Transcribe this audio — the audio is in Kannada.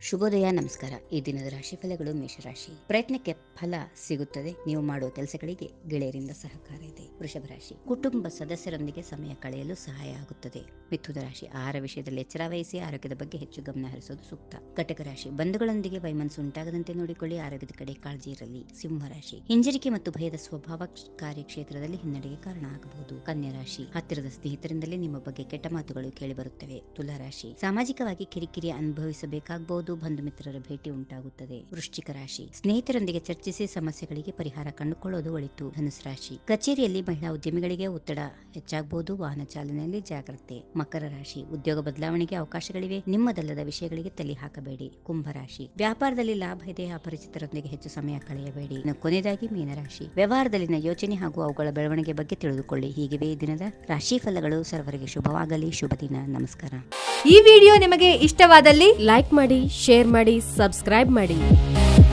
ಶುಭೋದಯ ನಮಸ್ಕಾರ ಈ ದಿನದ ರಾಶಿ ಫಲಗಳು ಮೇಷರಾಶಿ ಪ್ರಯತ್ನಕ್ಕೆ ಫಲ ಸಿಗುತ್ತದೆ ನೀವು ಮಾಡುವ ಕೆಲಸಗಳಿಗೆ ಗೆಳೆಯರಿಂದ ಸಹಕಾರ ಇದೆ ವೃಷಭ ರಾಶಿ ಕುಟುಂಬ ಸದಸ್ಯರೊಂದಿಗೆ ಸಮಯ ಕಳೆಯಲು ಸಹಾಯ ಆಗುತ್ತದೆ ಮಿಥುನ ರಾಶಿ ಆಹಾರ ವಿಷಯದಲ್ಲಿ ಎಚ್ಚರ ವಹಿಸಿ ಆರೋಗ್ಯದ ಬಗ್ಗೆ ಹೆಚ್ಚು ಗಮನ ಹರಿಸೋದು ಸೂಕ್ತ ಕಟಕ ರಾಶಿ ಬಂಧುಗಳೊಂದಿಗೆ ವೈಮನಸ್ಸು ಉಂಟಾಗದಂತೆ ನೋಡಿಕೊಳ್ಳಿ ಆರೋಗ್ಯದ ಕಡೆ ಕಾಳಜಿ ಇರಲಿ ಸಿಂಹ ರಾಶಿ ಹಿಂಜರಿಕೆ ಮತ್ತು ಭಯದ ಸ್ವಭಾವ ಕಾರ್ಯಕ್ಷೇತ್ರದಲ್ಲಿ ಹಿನ್ನಡೆಗೆ ಕಾರಣ ಆಗಬಹುದು ಕನ್ಯಾ ರಾಶಿ ಹತ್ತಿರದ ಸ್ನೇಹಿತರಿಂದಲೇ ನಿಮ್ಮ ಬಗ್ಗೆ ಕೆಟ್ಟ ಮಾತುಗಳು ಕೇಳಿಬರುತ್ತವೆ ತುಲಾ ರಾಶಿ ಸಾಮಾಜಿಕವಾಗಿ ಕಿರಿಕಿರಿ ಅನುಭವಿಸಬೇಕಾಗಬಹುದು ಬಂಧು ಮಿತ್ರರ ಭೇಟಿ ಉಂಟಾಗುತ್ತದೆ ವೃಶ್ಚಿಕ ರಾಶಿ ಸ್ನೇಹಿತರೊಂದಿಗೆ ಚರ್ಚಿಸಿ ಸಮಸ್ಯೆಗಳಿಗೆ ಪರಿಹಾರ ಕಂಡುಕೊಳ್ಳೋದು ಒಳಿತು ಧನುಸ್ ರಾಶಿ ಕಚೇರಿಯಲ್ಲಿ ಮಹಿಳಾ ಉದ್ಯಮಿಗಳಿಗೆ ಒತ್ತಡ ಹೆಚ್ಚಾಗಬಹುದು ವಾಹನ ಚಾಲನೆಯಲ್ಲಿ ಜಾಗ್ರತೆ ಮಕರ ರಾಶಿ ಉದ್ಯೋಗ ಬದಲಾವಣೆಗೆ ಅವಕಾಶಗಳಿವೆ ನಿಮ್ಮದಲ್ಲದ ವಿಷಯಗಳಿಗೆ ತಲೆ ಹಾಕಬೇಡಿ ಕುಂಭರಾಶಿ ವ್ಯಾಪಾರದಲ್ಲಿ ಲಾಭ ಇದೆ ಅಪರಿಚಿತರೊಂದಿಗೆ ಹೆಚ್ಚು ಸಮಯ ಕಳೆಯಬೇಡಿ ಇನ್ನು ಕೊನೆಯದಾಗಿ ಮೀನರಾಶಿ ವ್ಯವಹಾರದಲ್ಲಿನ ಯೋಚನೆ ಹಾಗೂ ಅವುಗಳ ಬೆಳವಣಿಗೆ ಬಗ್ಗೆ ತಿಳಿದುಕೊಳ್ಳಿ ಹೀಗಿವೆ ಈ ದಿನದ ರಾಶಿ ಫಲಗಳು ಸರ್ವರಿಗೆ ಶುಭವಾಗಲಿ ಶುಭ ದಿನ ನಮಸ್ಕಾರ ಈ ವಿಡಿಯೋ ನಿಮಗೆ ಇಷ್ಟವಾದಲ್ಲಿ ಲೈಕ್ ಮಾಡಿ ಶೇರ್ ಮಾಡಿ ಸಬ್ಸ್ಕ್ರೈಬ್ ಮಾಡಿ